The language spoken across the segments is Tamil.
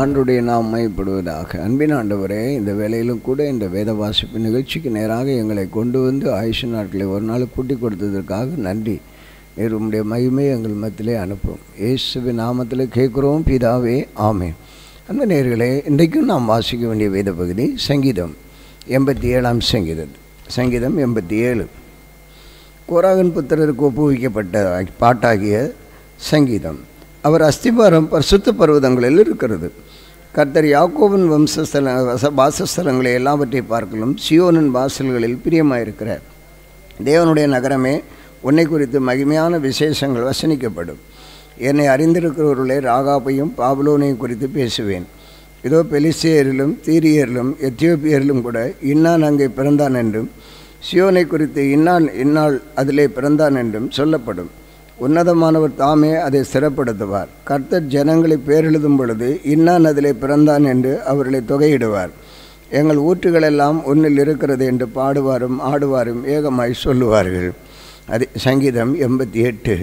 ஆண்டுடைய நாம் மையப்படுவதாக அன்பின் ஆண்டவரே இந்த வேலையிலும் கூட இந்த வேத வாசிப்பு நிகழ்ச்சிக்கு நேராக எங்களை கொண்டு வந்து ஆயுஷ நாட்களை ஒரு நாள் கூட்டி கொடுத்ததற்காக நன்றி நீர் உம்முடைய மகிமை எங்கள் மத்தியிலே அனுப்பும் இயேசுவின் நாமத்தில் கேட்குறோம் பிதாவே ஆமே அந்த நேர்களே இன்றைக்கும் நாம் வாசிக்க வேண்டிய வேத பகுதி சங்கீதம் எண்பத்தி ஏழாம் சங்கீதம் சங்கீதம் எண்பத்தி ஏழு கோராகன் புத்திரருக்கு ஒப்புவிக்கப்பட்ட பாட்டாகிய சங்கீதம் அவர் அஸ்திபாரம் பரிசுத்த பர்வதங்களில் இருக்கிறது கர்த்தர் யாக்கோவின் வம்சஸ்தல வச வாசஸ்தலங்களை எல்லாவற்றை பார்க்கலும் சியோனின் வாசல்களில் பிரியமாயிருக்கிறார் தேவனுடைய நகரமே உன்னை குறித்து மகிமையான விசேஷங்கள் வசனிக்கப்படும் என்னை அறிந்திருக்கிறவர்களே ராகாப்பையும் பாபுலோனையும் குறித்து பேசுவேன் இதோ பெலிசியரிலும் தீரியரிலும் எத்தியோப்பியரிலும் கூட இன்னான் அங்கே பிறந்தான் என்றும் சியோனை குறித்து இன்னான் இந்நாள் அதிலே பிறந்தான் என்றும் சொல்லப்படும் உன்னதமானவர் தாமே அதை சிறப்படுத்துவார் கர்த்தர் ஜனங்களை பேரெழுதும் பொழுது இன்னான் அதிலே பிறந்தான் என்று அவர்களை தொகையிடுவார் எங்கள் ஊற்றுகளெல்லாம் ஒன்றில் இருக்கிறது என்று பாடுவாரும் ஆடுவாரும் ஏகமாய் சொல்லுவார்கள் அது சங்கீதம் எண்பத்தி எட்டு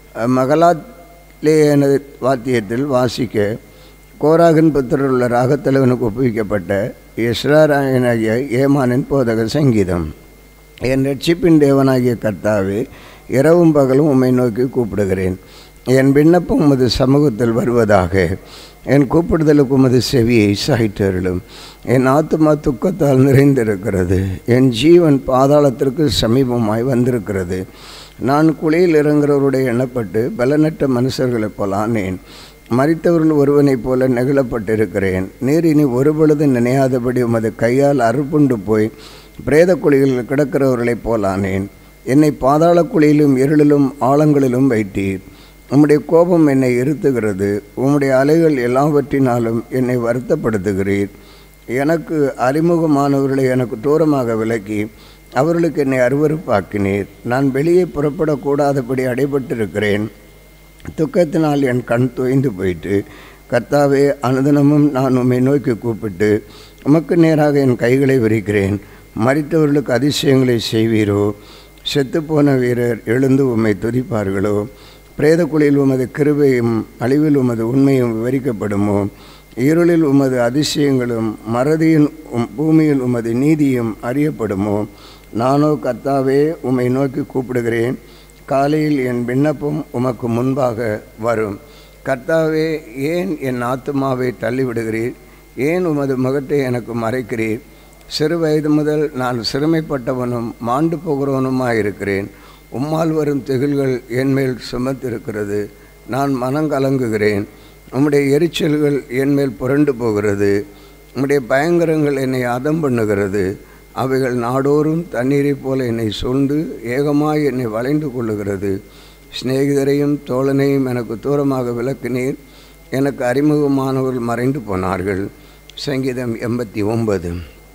மகளாத்லே எனது வாத்தியத்தில் வாசிக்க கோராகன் புத்திரர் உள்ள ராகத்தலைவனுக்கு ஒப்புவிக்கப்பட்ட இஸ்ராராயனாகிய ஏமானின் போதக சங்கீதம் என் ரட்சிப்பின் தேவனாகிய கர்த்தாவே இரவும் பகலும் உம்மை நோக்கி கூப்பிடுகிறேன் என் விண்ணப்பம் உமது சமூகத்தில் வருவதாக என் கூப்பிடுதலுக்கு உமது செவியை சாய்த்தருளும் என் ஆத்மா துக்கத்தால் நிறைந்திருக்கிறது என் ஜீவன் பாதாளத்திற்கு சமீபமாய் வந்திருக்கிறது நான் குழியில் இறங்குறவருடைய எண்ணப்பட்டு பலனற்ற மனுஷர்களைப் போல ஆனேன் மறித்தவர்கள் ஒருவனைப் போல நெகிழப்பட்டிருக்கிறேன் நீர் இனி ஒருபொழுது நினையாதபடி உமது கையால் அறுப்புண்டு போய் பிரேத குழிகளில் கிடக்கிறவர்களைப் போலானேன் என்னை பாதாள குழியிலும் இருளிலும் ஆழங்களிலும் வைத்தீர் உம்முடைய கோபம் என்னை இருத்துகிறது உம்முடைய அலைகள் எல்லாவற்றினாலும் என்னை வருத்தப்படுத்துகிறீர் எனக்கு அறிமுகமானவர்களை எனக்கு தூரமாக விலக்கி அவர்களுக்கு என்னை அருவறுப்பாக்கினீர் நான் வெளியே புறப்படக்கூடாதபடி அடைபட்டிருக்கிறேன் துக்கத்தினால் என் கண் தொய்ந்து போயிட்டு கர்த்தாவே அனுதினமும் நான் உம்மை நோக்கி கூப்பிட்டு உமக்கு நேராக என் கைகளை விரிக்கிறேன் மறித்தவர்களுக்கு அதிசயங்களை செய்வீரோ செத்துப்போன வீரர் எழுந்து உம்மை துதிப்பார்களோ பிரேதக்குழியில் உமது கிருபையும் அழிவில் உமது உண்மையும் விவரிக்கப்படுமோ இருளில் உமது அதிசயங்களும் மறதியின் பூமியில் உமது நீதியும் அறியப்படுமோ நானோ கர்த்தாவே உம்மை நோக்கி கூப்பிடுகிறேன் காலையில் என் விண்ணப்பம் உமக்கு முன்பாக வரும் கர்த்தாவே ஏன் என் ஆத்மாவை தள்ளிவிடுகிறீர் ஏன் உமது முகத்தை எனக்கு மறைக்கிறீர் சிறு வயது முதல் நான் சிறுமைப்பட்டவனும் மாண்டு போகிறவனுமாயிருக்கிறேன் உம்மால் வரும் திகில்கள் என்மேல் சுமத்திருக்கிறது நான் மனங்கலங்குகிறேன் உம்முடைய எரிச்சல்கள் என்மேல் புரண்டு போகிறது உம்முடைய பயங்கரங்கள் என்னை அதம் பண்ணுகிறது அவைகள் நாடோறும் தண்ணீரைப் போல என்னை சூழ்ந்து ஏகமாய் என்னை வளைந்து கொள்ளுகிறது சிநேகிதரையும் தோழனையும் எனக்கு தூரமாக விளக்கினீர் எனக்கு அறிமுகமானவர்கள் மறைந்து போனார்கள் சங்கீதம் எண்பத்தி ஒன்பது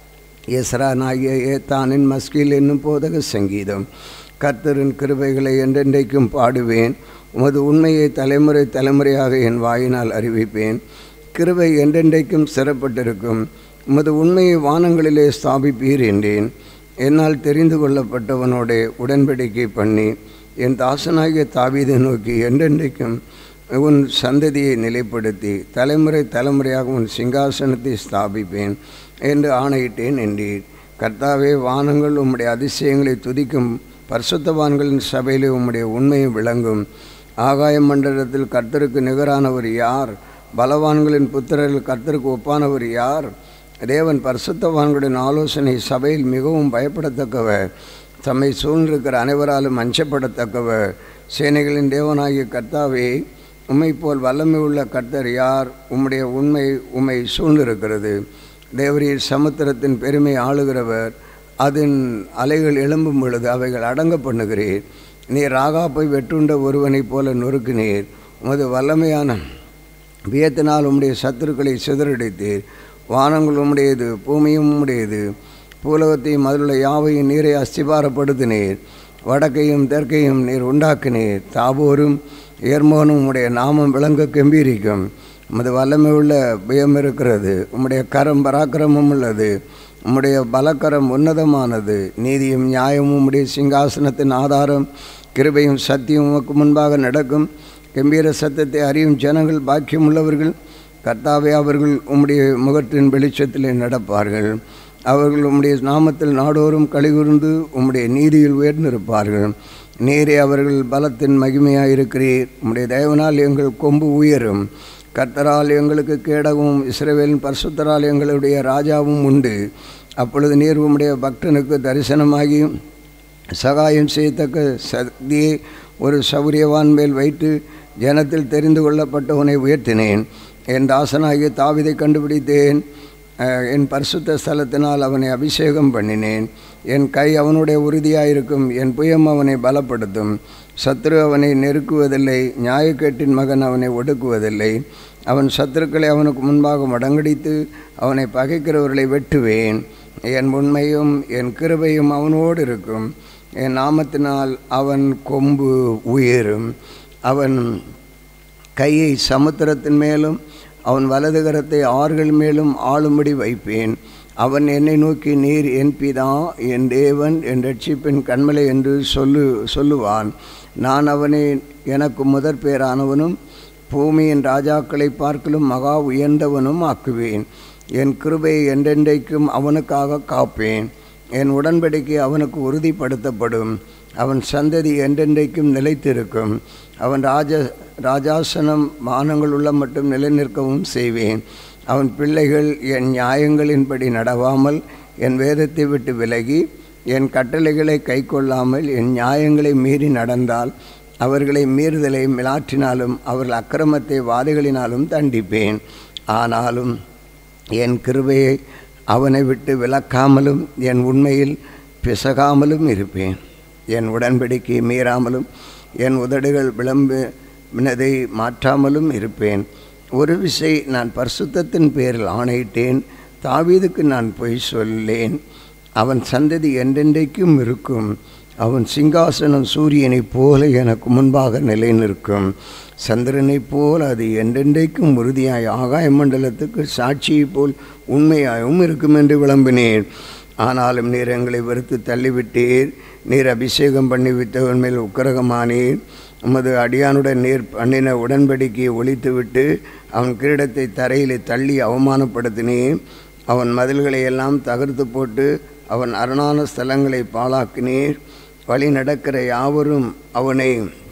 எஸ்ரானாகிய ஏத்தானின் மஸ்கில் என்னும் போதக சங்கீதம் கர்த்தரின் கிருபைகளை என்றென்றைக்கும் பாடுவேன் உமது உண்மையை தலைமுறை தலைமுறையாக என் வாயினால் அறிவிப்பேன் கிருபை என்றென்றைக்கும் சிறப்பட்டிருக்கும் உமது உண்மையை வானங்களிலே ஸ்தாபிப்பீர் என்றேன் என்னால் தெரிந்து கொள்ளப்பட்டவனோட உடன்படிக்கை பண்ணி என் தாசனாகிய தாவீதை நோக்கி என்றென்றைக்கும் உன் சந்ததியை நிலைப்படுத்தி தலைமுறை தலைமுறையாக உன் சிங்காசனத்தை ஸ்தாபிப்பேன் என்று ஆணையிட்டேன் என்றீர் கர்த்தாவே வானங்கள் உம்முடைய அதிசயங்களை துதிக்கும் பரிசுத்தவான்களின் சபையிலே உம்முடைய உண்மையை விளங்கும் ஆகாய மண்டலத்தில் கர்த்தருக்கு நிகரானவர் யார் பலவான்களின் புத்திரர்கள் கர்த்தருக்கு ஒப்பானவர் யார் தேவன் பரிசுத்தவான்களின் ஆலோசனை சபையில் மிகவும் பயப்படத்தக்கவர் தம்மை சூழ்ந்திருக்கிற அனைவராலும் அஞ்சப்படத்தக்கவர் சேனைகளின் தேவனாகிய கர்த்தாவே உம்மை போல் வல்லமை உள்ள கர்த்தர் யார் உம்முடைய உண்மை உம்மை சூழ்ந்திருக்கிறது தேவரீர் சமுத்திரத்தின் பெருமை ஆளுகிறவர் அதன் அலைகள் எழும்பும் பொழுது அவைகள் அடங்க பண்ணுகிறீர் நீர் ராகாப்பை வெட்டுண்ட ஒருவனைப் போல நொறுக்கினீர் உமது வல்லமையான வியத்தினால் உம்முடைய சத்துருக்களை சிதறடித்தீர் வானங்கள் உம்முடையது பூமியும் உம்முடையது பூலகத்தையும் அதிலுள்ள யாவையும் நீரை அஸ்திபாரப்படுத்தினீர் வடக்கையும் தெற்கையும் நீர் உண்டாக்கினீர் தாபோரும் ஏர்மோனும் உம்முடைய நாமம் விளங்க கம்பீரிக்கும் உமது வல்லமை உள்ள பயம் இருக்கிறது உம்முடைய கரம் பராக்கிரமம் உள்ளது உம்முடைய பலக்கரம் உன்னதமானது நீதியும் நியாயமும் உம்முடைய சிங்காசனத்தின் ஆதாரம் கிருபையும் சத்தியம் உமக்கு முன்பாக நடக்கும் கம்பீர சத்தத்தை அறியும் ஜனங்கள் பாக்கியம் உள்ளவர்கள் கர்த்தாவே அவர்கள் உம்முடைய முகத்தின் வெளிச்சத்திலே நடப்பார்கள் அவர்கள் உம்முடைய நாமத்தில் நாடோறும் கலிகுர்ந்து உம்முடைய நீதியில் உயர்ந்திருப்பார்கள் நீரே அவர்கள் பலத்தின் மகிமையாயிருக்கிறீர் உம்முடைய தயவனால் எங்கள் கொம்பு உயரும் கர்த்தரால் எங்களுக்கு கேடகமும் இஸ்ரவேலின் பரிசுத்தரால் எங்களுடைய ராஜாவும் உண்டு அப்பொழுது நீர் உம்முடைய பக்தனுக்கு தரிசனமாகி சகாயம் செய்யத்தக்க சக்தியை ஒரு சௌரியவான் மேல் வைத்து ஜனத்தில் தெரிந்து கொள்ளப்பட்டவனை உயர்த்தினேன் என் தாசனாகிய தாவிதை கண்டுபிடித்தேன் அஹ், என் பரிசுத்த ஸ்தலத்தினால் அவனை அபிஷேகம் பண்ணினேன் என் கை அவனுடைய உறுதியாயிருக்கும் என் புயம் அவனை பலப்படுத்தும் சத்ரு அவனை நெருக்குவதில்லை நியாயக்கேட்டின் மகன் அவனை ஒடுக்குவதில்லை அவன் சத்துருக்களை அவனுக்கு முன்பாக மடங்கடித்து அவனை பகைக்கிறவர்களை வெட்டுவேன் என் உண்மையும் என் கிருபையும் அவனோடு இருக்கும் என் நாமத்தினால் அவன் கொம்பு உயரும் அவன் கையை சமுத்திரத்தின் மேலும் அவன் வலது கரத்தை ஆறுகள் மேலும் ஆளும்படி வைப்பேன் அவன் என்னை நோக்கி நீர் என் பிதா என் தேவன் என் ரட்சிப்பின் கண்மலை என்று சொல்லு சொல்லுவான் நான் அவனை எனக்கு முதற் பேரானவனும் பூமியின் ராஜாக்களை பார்க்கலும் மகா உயர்ந்தவனும் ஆக்குவேன் என் கிருபையை என்றென்றைக்கும் அவனுக்காக காப்பேன் என் உடன்படிக்கை அவனுக்கு உறுதிப்படுத்தப்படும் அவன் சந்ததி என்றென்றைக்கும் நிலைத்திருக்கும் அவன் ராஜ ராஜாசனம் மானங்கள் உள்ள மட்டும் நிலைநிற்கவும் செய்வேன் அவன் பிள்ளைகள் என் நியாயங்களின்படி நடவாமல் என் வேதத்தை விட்டு விலகி என் கட்டளைகளை கைக்கொள்ளாமல் என் நியாயங்களை மீறி நடந்தால் அவர்களை மீறுதலை மிலாற்றினாலும் அவர்கள் அக்கிரமத்தை வாதிகளினாலும் தண்டிப்பேன் ஆனாலும் என் கிருபையை அவனை விட்டு விலக்காமலும் என் உண்மையில் பிசகாமலும் இருப்பேன் என் உடன்படிக்கை மீறாமலும் என் உதடுகள் விளம்பினதை மாற்றாமலும் இருப்பேன் ஒரு விசை நான் பரிசுத்தத்தின் பேரில் ஆணையிட்டேன் தாவீதுக்கு நான் பொய் சொல்லேன் அவன் சந்ததி என்றென்றைக்கும் இருக்கும் அவன் சிங்காசனம் சூரியனைப் போல எனக்கு முன்பாக நிலை நிற்கும் சந்திரனைப் போல் அது என்றென்றைக்கும் உறுதியாய் ஆகாய மண்டலத்துக்கு சாட்சியைப் போல் உண்மையாகவும் இருக்கும் என்று விளம்பினேன் ஆனாலும் நீர் எங்களை வெறுத்து தள்ளிவிட்டீர் நீர் அபிஷேகம் பண்ணி விட்டவன் மேல் உக்கிரகமானீர் உமது அடியானுடன் நீர் பண்ணின உடன்படிக்கையை ஒழித்துவிட்டு அவன் கிரீடத்தை தரையிலே தள்ளி அவமானப்படுத்தினேன் அவன் மதில்களை எல்லாம் தகர்த்து போட்டு அவன் அரணான ஸ்தலங்களை பாழாக்கினீர் வழி நடக்கிற யாவரும் அவனை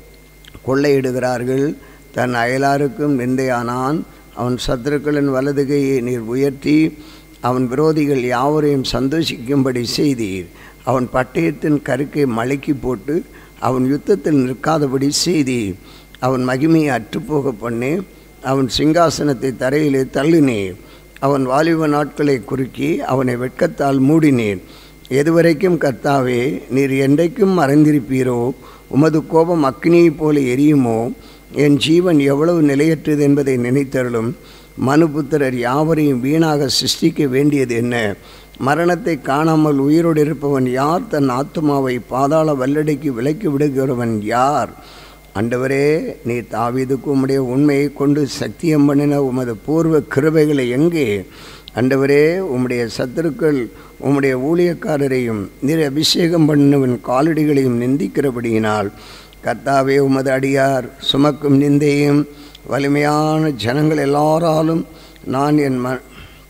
கொள்ளையிடுகிறார்கள் தன் அயலாருக்கும் நிந்தையானான் அவன் சத்துருக்களின் வலதுகையை நீர் உயர்த்தி அவன் விரோதிகள் யாவரையும் சந்தோஷிக்கும்படி செய்தீர் அவன் பட்டயத்தின் கருக்கை மலைக்கி போட்டு அவன் யுத்தத்தில் நிற்காதபடி செய்தீர் அவன் மகிமையை அற்றுப்போக பண்ணி அவன் சிங்காசனத்தை தரையிலே தள்ளினீர் அவன் வாலிப நாட்களை குறுக்கி அவனை வெட்கத்தால் மூடினீர் எதுவரைக்கும் கர்த்தாவே நீர் என்றைக்கும் மறைந்திருப்பீரோ உமது கோபம் அக்னியைப் போல எரியுமோ என் ஜீவன் எவ்வளவு நிலையற்றது என்பதை நினைத்தருளும் மனுபுத்திரர் யாவரையும் வீணாக சிருஷ்டிக்க வேண்டியது என்ன மரணத்தை காணாமல் உயிரோடு இருப்பவன் யார் தன் ஆத்மாவை பாதாள வல்லடைக்கு விலக்கி விடுகிறவன் யார் ஆண்டவரே நீ தாவீதுக்கு உம்முடைய உண்மையை கொண்டு சத்தியம் பண்ணின உமது பூர்வ கிருபைகளை எங்கே ஆண்டவரே உம்முடைய சத்துருக்கள் உம்முடைய ஊழியக்காரரையும் நீர் அபிஷேகம் பண்ணினவன் காலடிகளையும் நிந்திக்கிறபடியினால் கர்த்தாவே உமது அடியார் சுமக்கும் நிந்தையும் வலிமையான ஜனங்கள் எல்லாராலும் நான் என் ம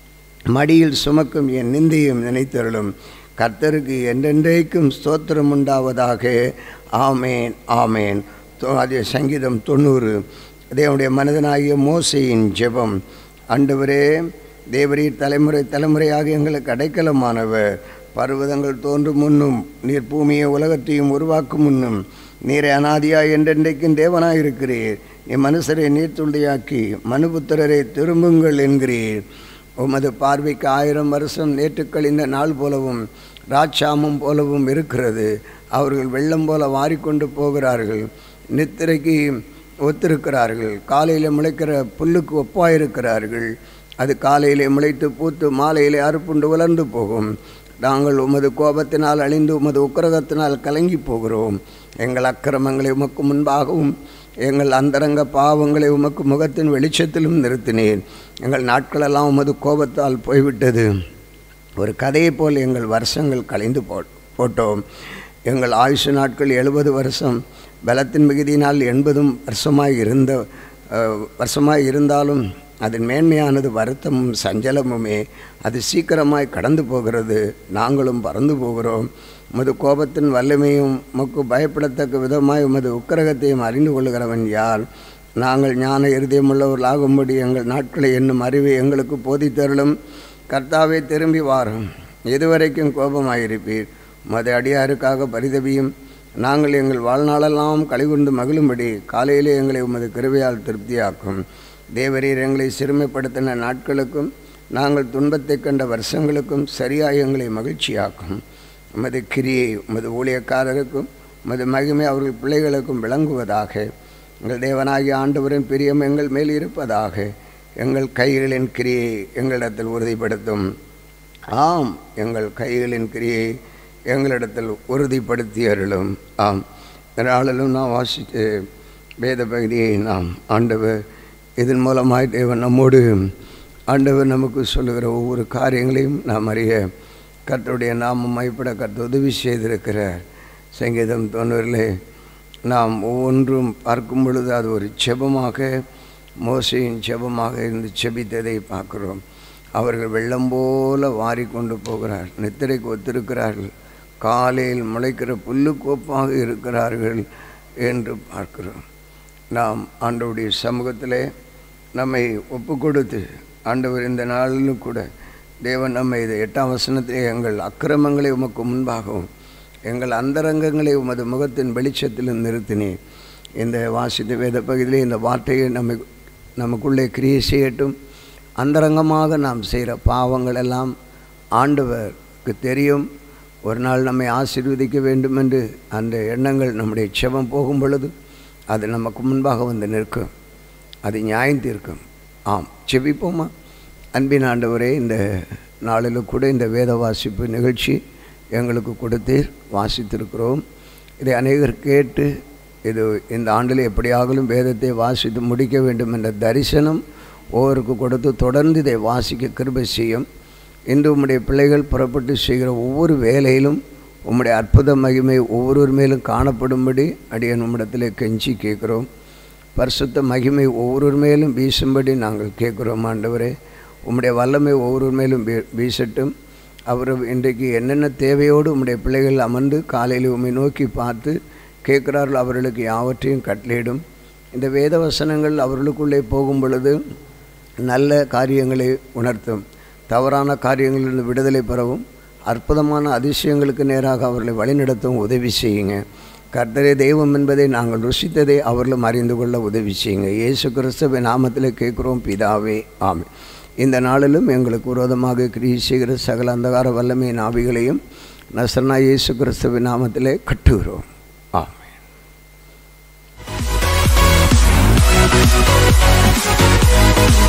மடியில் சுமக்கும் என் நிந்தையும் நினைத்தருளும் கர்த்தருக்கு என்றென்றைக்கும் ஸ்தோத்திரம் உண்டாவதாக ஆமேன் ஆமேன் தொ- அது சங்கீதம் தொண்ணூறு தேவனுடைய மனிதனாகிய மோசையின் ஜெபம் ஆண்டவரே தேவரீர் தலைமுறை தலைமுறையாக எங்களுக்கு அடைக்கலமானவர் பர்வதங்கள் தோன்றும் முன்னும் நீர் பூமியை உலகத்தையும் உருவாக்கும் முன்னும் நீரை அனாதியாய் என்றென்றைக்கும் தேவனாயிருக்கிறீர் நீ மனுஷரை நீர்த்துள்ளியாக்கி மனுபுத்திரரை திரும்புங்கள் என்கிறீர் உமது பார்வைக்கு ஆயிரம் வருஷம் நேற்று கழிந்த நாள் போலவும் ராட்சாமம் போலவும் இருக்கிறது அவர்கள் வெள்ளம் போல வாரிக்கொண்டு போகிறார்கள் நித்திரைக்கு ஒத்திருக்கிறார்கள் காலையில் முளைக்கிற புல்லுக்கு ஒப்பாயிருக்கிறார்கள் அது காலையிலே முளைத்து பூத்து மாலையிலே அறுப்புண்டு வளர்ந்து போகும் நாங்கள் உமது கோபத்தினால் அழிந்து உமது உக்கிரகத்தினால் கலங்கி போகிறோம் எங்கள் அக்கிரமங்களை உமக்கு முன்பாகவும் எங்கள் அந்தரங்க பாவங்களை உமக்கு முகத்தின் வெளிச்சத்திலும் நிறுத்தினேன் எங்கள் நாட்களெல்லாம் உமது கோபத்தால் போய்விட்டது ஒரு கதையைப் போல் எங்கள் வருஷங்கள் கலைந்து போ போட்டோம் எங்கள் ஆயுசு நாட்கள் எழுபது வருஷம் பலத்தின் மிகுதியினால் எண்பதும் வருஷமாய் இருந்த அஹ், வருஷமாய் இருந்தாலும் அதன் மேன்மையானது வருத்தமும் சஞ்சலமுமே அது சீக்கிரமாய் கடந்து போகிறது நாங்களும் பறந்து போகிறோம் உமது கோபத்தின் வல்லமையும் உமக்கு பயப்படத்தக்க விதமாய் உமது உக்கிரகத்தையும் அறிந்து கொள்கிறவன் யார் நாங்கள் ஞான இருதயமுள்ளவர்களாகும்படி எங்கள் நாட்களை என்னும் அறிவை எங்களுக்கு போதித்தருளும் கர்த்தாவே திரும்பி வாரும் எதுவரைக்கும் கோபமாயிருப்பீர் உமது அடியாருக்காக பரிதவியும் நாங்கள் எங்கள் வாழ்நாளெல்லாம் கழிவுண்டு மகிழும்படி காலையிலே எங்களை உமது கிருபையால் திருப்தியாக்கும் தேவரீர் எங்களை சிறுமைப்படுத்தின நாட்களுக்கும் நாங்கள் துன்பத்தை கண்ட வருஷங்களுக்கும் சரியாக எங்களை மகிழ்ச்சியாக்கும் உமது கிரியை உமது ஊழியக்காரருக்கும் உமது மகிமை அவர்கள் பிள்ளைகளுக்கும் விளங்குவதாக எங்கள் தேவனாகிய ஆண்டவரின் பிரியம் எங்கள் மேல் இருப்பதாக எங்கள் கைகளின் கிரியை எங்களிடத்தில் உறுதிப்படுத்தும் ஆம் எங்கள் கைகளின் கிரியை எங்களிடத்தில் உறுதிப்படுத்தி அருளும் ஆம் நாளிலும் நாம் வாசித்து வேத பகுதியை நாம் ஆண்டவர் இதன் மூலமாய் தேவன் நம்மோடு ஆண்டவர் நமக்கு சொல்லுகிற ஒவ்வொரு காரியங்களையும் நாம் அறிய கர்த்தருடைய நாமம் மைப்பட கர்த்த உதவி செய்திருக்கிறார் சங்கீதம் தொண்ணூறிலே நாம் ஒவ்வொன்றும் பார்க்கும் பொழுது அது ஒரு செபமாக மோசையின் செபமாக இருந்து செபித்ததை பார்க்கிறோம் அவர்கள் வெள்ளம் போல வாரி கொண்டு போகிறார் நித்திரைக்கு ஒத்திருக்கிறார்கள் காலையில் முளைக்கிற புல்லுக்கோப்பாக இருக்கிறார்கள் என்று பார்க்கிறோம் நாம் ஆண்டவருடைய சமூகத்திலே நம்மை ஒப்பு கொடுத்து ஆண்டவர் இந்த நாளிலும் கூட தேவன் நம்மை இது எட்டாம் வசனத்திலே எங்கள் அக்கிரமங்களை உமக்கு முன்பாகவும் எங்கள் அந்தரங்கங்களை உமது முகத்தின் வெளிச்சத்தில் நிறுத்தினேன் இந்த வாசித்த வேத பகுதியிலே இந்த வார்த்தையை நம்மை நமக்குள்ளே கிரியை செய்யட்டும் அந்தரங்கமாக நாம் செய்கிற பாவங்கள் எல்லாம் ஆண்டவருக்கு தெரியும் ஒரு நாள் நம்மை ஆசீர்வதிக்க வேண்டும் என்று அந்த எண்ணங்கள் நம்முடைய செபம் போகும் பொழுது அது நமக்கு முன்பாக வந்து நிற்கும் அது நியாயம் தீர்க்கும் ஆம் செபிப்போமா அன்பின் ஆண்டவரே இந்த நாளில் கூட இந்த வேத வாசிப்பு நிகழ்ச்சி எங்களுக்கு கொடுத்தீர் வாசித்திருக்கிறோம் இதை அநேகர் கேட்டு இது இந்த ஆண்டில் எப்படியாகலும் வேதத்தை வாசித்து முடிக்க வேண்டும் என்ற தரிசனம் ஒவ்வொருக்கு கொடுத்து தொடர்ந்து இதை வாசிக்க கிருபை செய்யும் இன்று உம்முடைய பிள்ளைகள் புறப்பட்டு செய்கிற ஒவ்வொரு வேலையிலும் உம்முடைய அற்புத மகிமை ஒவ்வொருவர் மேலும் காணப்படும்படி அடியன் உம்மிடத்திலே கெஞ்சி கேட்குறோம் பரிசுத்த மகிமை ஒவ்வொரு மேலும் வீசும்படி நாங்கள் கேட்குறோம் ஆண்டவரே உம்முடைய வல்லமை ஒவ்வொரு மேலும் வீ வீசட்டும் அவர் இன்றைக்கு என்னென்ன தேவையோடு உம்முடைய பிள்ளைகள் அமர்ந்து காலையில் உம்மை நோக்கி பார்த்து கேட்குறார்கள் அவர்களுக்கு யாவற்றையும் கட்டளையிடும் இந்த வேத வசனங்கள் அவர்களுக்குள்ளே போகும் பொழுது நல்ல காரியங்களை உணர்த்தும் தவறான காரியங்களிலிருந்து விடுதலை பெறவும் அற்புதமான அதிசயங்களுக்கு நேராக அவர்களை வழிநடத்தவும் உதவி செய்யுங்க கர்த்தரே தெய்வம் என்பதை நாங்கள் ருசித்ததை அவர்களும் அறிந்து கொள்ள உதவி செய்யுங்க இயேசு கிறிஸ்துவின் நாமத்தில் கேட்குறோம் பிதாவே ஆமே இந்த நாளிலும் எங்களுக்கு விரோதமாக கிரியை செய்கிற சகல அந்தகார வல்லமையின் ஆவிகளையும் நசர்னா இயேசு கிறிஸ்துவின் நாமத்திலே கட்டுகிறோம் ஆமே